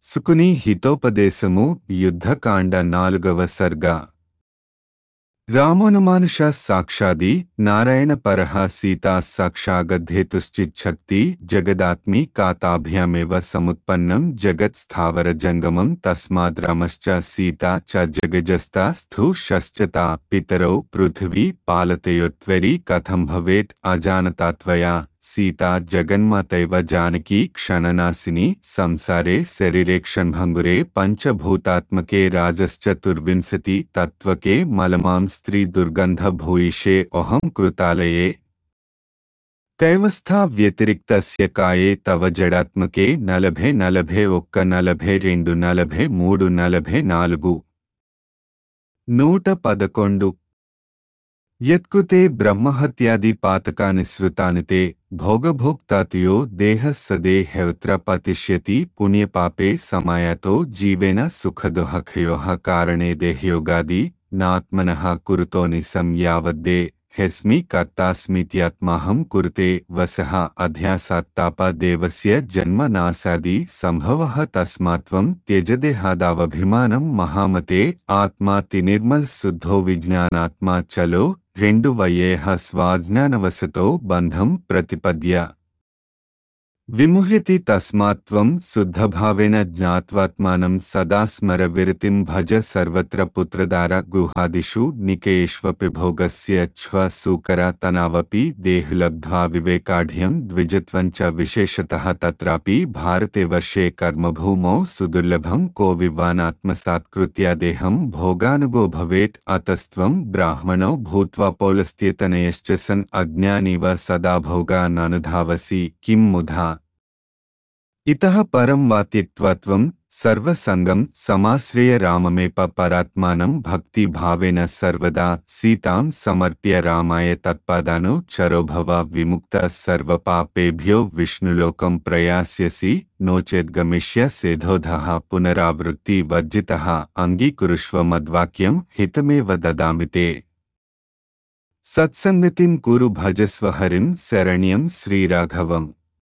సుకుని హితోపదేశము యుద్ధకాండ నాలుగవ సర్గ రామోనుమానుష సాక్షాది నారాయణ పరః సీతా సాక్షాగద్ధేతుశ్చిచ్చక్తి జగదాత్మీ కాతాభ్యామేవ సముత్పన్నం జగత్ స్థావర జంగమం తస్మాద్ రామశ్చ సీతా చ జగజస్తా స్థూ షశ్చతా పితరౌ పృథివీ పాలతయోత్వరీ కథం భవేత్ అజానతా త్వయా సీతా జగన్మాతైవ జానకీ క్షణనాశిని సంసారే శరీరే క్షణభంగురే పంచభూతాత్మకే రాజశ్చతుర్వింశతి తత్వకే మలమాం స్త్రీ దుర్గంధ భూయిషే ఒహం కృతాలయే కైవస్థా వ్యతిరిక్తస్య కాయే తవ జడాత్మకే నలభే నలభే ఒక్క నలభే రెండు నలభే మూడు నలభే నాలుగు నూట పదకొండు యత్కుతే బ్రహ్మహత్యాది పాతకాని శ్రుతానితే భోగభోక్తాతయో దేహస్సదేహ్యత్ర పతిష్యతి పుణ్యపాపే సమాయతో జీవేన సుఖదుఃఖయో కారణే దేహయోగాది నాత్మనః కురుతోని సంయావద్దే హెస్మి కర్తాస్మిత్యాత్మాహం కురుతే వసః అధ్యాసాత్తాప దేవస్య జన్మ నాశాది సంభవః తస్మాత్వం త్యజదేహాదావభిమానం మహామతే ఆత్మాతి నిర్మల్ శుద్ధో విజ్ఞానాత్మా చలో రెండు వయేహ స్వాజ్ఞానవశతో బంధం ప్రతిపద్య విముహ్యతి తస్మాత్వం శుద్ధభావేన జ్ఞాత్వాత్మానం సదా స్మర విరతిం భజ సర్వత్ర పుత్రదార గుహాదిషు నికేష్వపి భోగస్య చ్వ సూకర తనావపి దేహులబ్ధ్వా వివేకాఢ్యం ద్విజత్వం చ విశేషతః తత్రాపి భారతే వర్షే కర్మభూమౌ సుదుర్లభం కో వివానాత్మసాత్కృత్యా దేహం భోగానుగో భవేత్ అతస్త్వం బ్రాహ్మణౌ భూత్వా పౌలస్త్యేతనయశ్చ సన్ అజ్ఞానివ సదా భోగాననుధావసి కిం ముధా ఇతః పరం వాత్యత్వత్వం సర్వసంగం సమాశ్రయ రామమేప పరాత్మానం భక్తి భావేన సర్వదా సీతాం సమర్ప్య రామాయ తత్పాదాను చరోభవ విముక్త సర్వపాపేభ్యో విష్ణులోకం ప్రయాస్యసి నోచేద్గమిష్య సేధోధః పునరావృత్తి వర్జితః అంగీకురుష్వ మద్వాక్యం హితమేవ దదామితే సత్సంగతిం కురు భజస్వ హరిం శరణ్యం శ్రీరాఘవం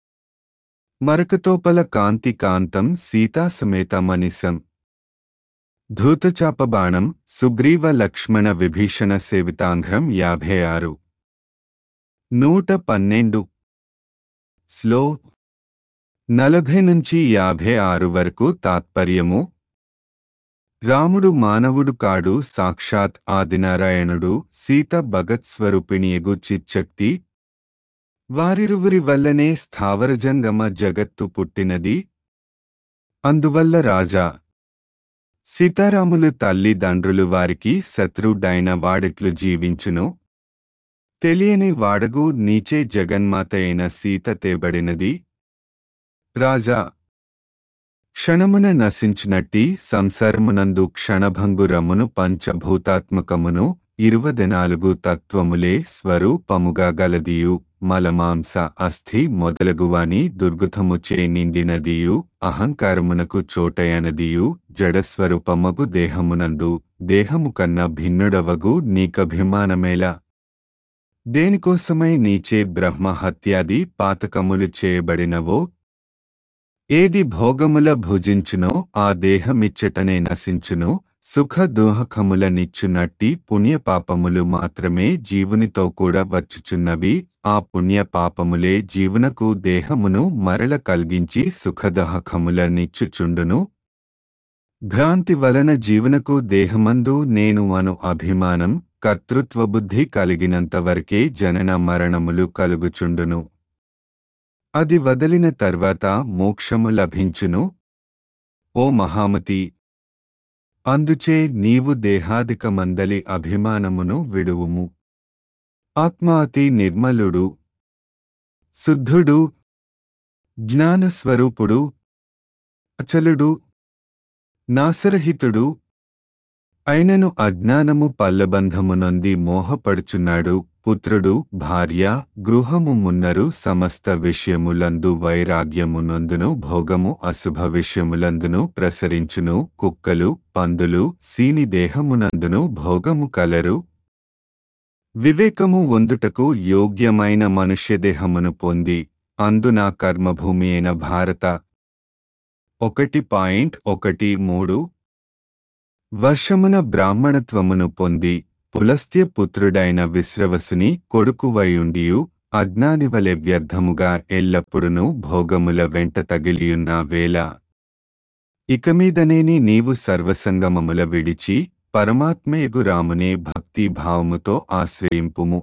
మరకతోపల కాంతి కాంతం సీతాసమేతమనిసం ధూతచాపబాణం సుగ్రీవ లక్ష్మణ విభీషణ సేవితాంఘ్రం యాభై ఆరు నూట పన్నెండు స్లో నలభై నుంచి యాభై ఆరు వరకు తాత్పర్యము రాముడు మానవుడు కాడు సాక్షాత్ ఆదినారాయణుడు సీత భగత్ స్వరూపిణియగు చిచ్చక్తి వారిరువురి వల్లనే స్థావరజంగమ జగత్తు పుట్టినది అందువల్ల రాజా సీతారాములు తల్లిదండ్రులు వారికి శత్రుడైన వాడిట్లు జీవించును తెలియని వాడగు నీచే జగన్మాత అయిన సీత తేబడినది రాజా క్షణమున నశించినట్టి సంసారమునందు క్షణభంగురమును పంచభూతాత్మకమును ఇరువది నాలుగు తత్వములే స్వరూపముగా గలదియు మలమాంస అస్థి మొదలగువాని దుర్గుతముచే నిండినదియు అహంకారమునకు చోటయనదియు జడస్వరూపమగు దేహమునందు దేహము కన్నా భిన్నుడవగు నీకభిమానమేలా దేనికోసమై నీచే బ్రహ్మ హత్యాది పాతకములు చేయబడినవో ఏది భోగముల భుజించునో ఆ దేహమిచ్చటనే నశించును సుఖ దోహకముల నిచ్చునట్టి పుణ్యపాపములు మాత్రమే జీవునితో కూడా వచ్చుచున్నవి ఆ పుణ్యపాపములే జీవునకు దేహమును మరల కలిగించి సుఖదహకముల నిచ్చుచుండును భ్రాంతి వలన జీవునకు దేహమందు నేను అను అభిమానం కర్తృత్వబుద్ధి కలిగినంతవరకే జనన మరణములు కలుగుచుండును అది వదిలిన తర్వాత మోక్షము లభించును ఓ మహామతి అందుచే నీవు దేహాదిక మందలి అభిమానమును విడువుము ఆత్మ అతి నిర్మలుడు శుద్ధుడు జ్ఞానస్వరూపుడు అచలుడు నాసరహితుడు అయినను అజ్ఞానము పల్లబంధమునొంది మోహపడుచున్నాడు పుత్రుడు భార్య గృహము మున్నరు సమస్త విషయములందు వైరాగ్యమునందును భోగము అశుభ విషయములందును ప్రసరించును కుక్కలు పందులు సీని దేహమునందును భోగము కలరు వివేకము వందుటకు యోగ్యమైన మనుష్యదేహమును పొంది అందునా కర్మభూమి అయిన భారత ఒకటి పాయింట్ ఒకటి మూడు వర్షమున బ్రాహ్మణత్వమును పొంది పులస్త్య పుత్రుడైన విశ్రవసుని కొడుకువైయుండియు అజ్ఞానివలె వ్యర్థముగా ఎల్లప్పుడునూ భోగముల వెంట తగిలియున్న వేళ ఇకమీదనేని నీవు సర్వసంగమముల విడిచి పరమాత్మయగు రామునే భక్తి భావముతో ఆశ్రయింపుము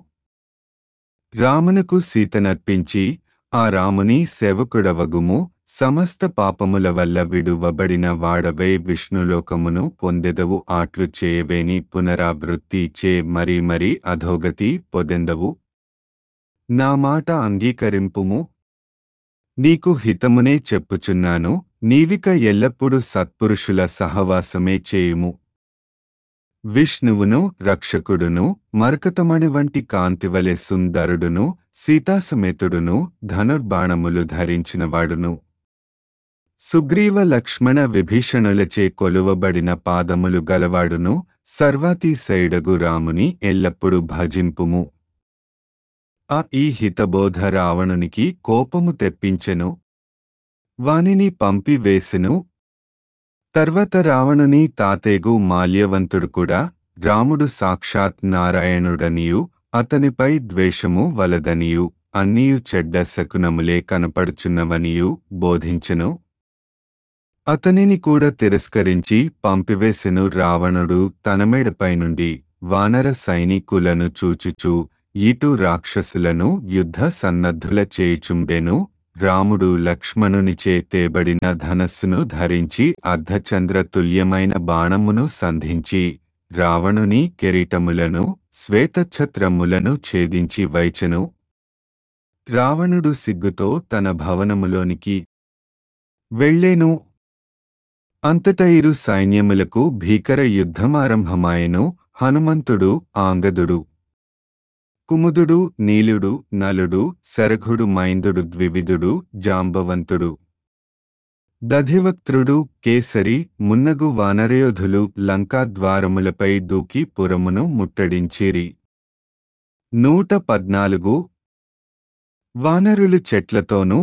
రామునకు సీతనర్పించి ఆ రాముని సేవకుడవగుము సమస్త పాపముల వల్ల విడువబడిన వాడవై విష్ణులోకమును పొందెదవు ఆట్లు చేయవేని పునరావృత్తి చే మరి మరి అధోగతి పొదెందవు నా మాట అంగీకరింపుము నీకు హితమునే చెప్పుచున్నాను నీవిక ఎల్లప్పుడూ సత్పురుషుల సహవాసమే చేయుము విష్ణువును రక్షకుడును మరకతమణి వంటి కాంతివలె సుందరుడును సీతాసమేతుడును ధనుర్బాణములు ధరించినవాడును సుగ్రీవ లక్ష్మణ విభీషణులచే కొలువబడిన పాదములు గలవాడును సర్వాతిశయుడగు రాముని ఎల్లప్పుడూ భజింపుము ఆ ఈ హితబోధ రావణునికి కోపము తెప్పించెను వానిని పంపివేసెను తర్వాత రావణుని తాతేగు మాల్యవంతుడు కూడా రాముడు సాక్షాత్ నారాయణుడనియు అతనిపై ద్వేషము వలదనియు అన్నియు చెడ్డ శకునములే కనపడుచున్నవనియు బోధించెను అతనిని కూడా తిరస్కరించి పంపివేసెను రావణుడు తన మేడపై నుండి వానర సైనికులను చూచుచూ ఇటు రాక్షసులను యుద్ధ సన్నద్ధుల చేయుచుండెను రాముడు లక్ష్మణునిచే తేబడిన ధనస్సును ధరించి అర్ధచంద్ర తుల్యమైన బాణమును సంధించి రావణుని కిరీటములను శ్వేతఛత్రములను ఛేదించి వైచెను రావణుడు సిగ్గుతో తన భవనములోనికి వెళ్ళేను అంతట ఇరు సైన్యములకు భీకర యుద్ధమారంభమాయెను హనుమంతుడు ఆంగదుడు కుముదుడు నీలుడు నలుడు శరఘుడు మైందుడు ద్వివిధుడు జాంబవంతుడు దధివక్త్రుడు కేసరి మున్నగు వానరయోధులు లంకాద్వారములపై దూకి పురమును ముట్టడించిరి నూట పద్నాలుగు వానరులు చెట్లతోనూ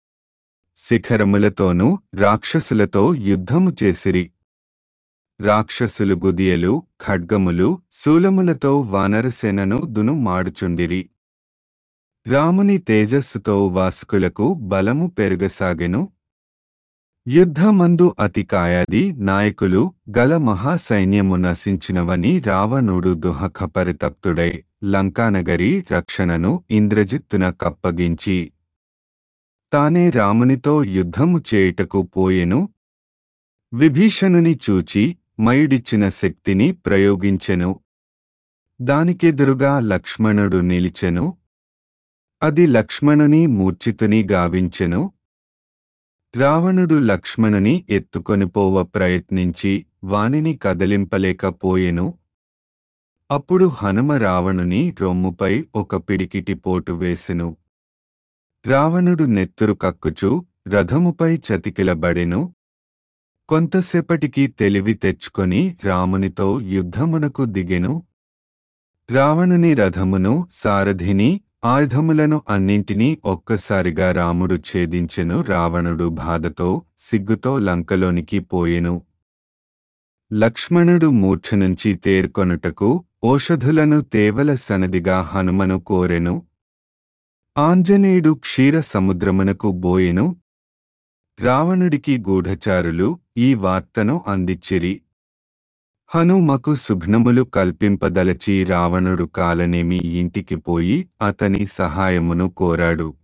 శిఖరములతోనూ రాక్షసులతో యుద్ధము చేసిరి రాక్షసులు గుదియలు ఖడ్గములు శూలములతో వానరసేనను దును మాడుచుండిరి రాముని తేజస్సుతో వాసుకులకు బలము పెరుగసాగెను యుద్ధమందు అతి కాయాది నాయకులు గల మహాసైన్యము నశించినవని రావణుడు దుహఖపరితప్తుడై లంకానగరి రక్షణను ఇంద్రజిత్తున కప్పగించి తానే రామునితో యుద్ధము చేయుటకు పోయెను విభీషణుని చూచి మయుడిచ్చిన శక్తిని ప్రయోగించెను దానికెదురుగా లక్ష్మణుడు నిలిచెను అది లక్ష్మణుని మూర్ఛితుని గావించెను రావణుడు లక్ష్మణుని ఎత్తుకొనిపోవ ప్రయత్నించి వానిని కదలింపలేకపోయెను అప్పుడు హనుమ రావణుని రొమ్ముపై ఒక పిడికిటి పోటు వేసెను రావణుడు నెత్తురు కక్కుచు రథముపై చతికిలబడెను కొంతసేపటికి తెలివి తెచ్చుకొని రామునితో యుద్ధమునకు దిగెను రావణుని రథమును సారథిని ఆయుధములను అన్నింటినీ ఒక్కసారిగా రాముడు ఛేదించెను రావణుడు బాధతో సిగ్గుతో లంకలోనికి పోయెను లక్ష్మణుడు మూర్ఛ నుంచి తేర్కొనుటకు ఓషధులను తేవల సనదిగా హనుమను కోరెను ఆంజనేయుడు క్షీర సముద్రమునకు బోయెను రావణుడికి గూఢచారులు ఈ వార్తను అందిచ్చిరి హనుమకు శుభ్నములు కల్పింపదలచి రావణుడు కాలనేమి ఇంటికి పోయి అతని సహాయమును కోరాడు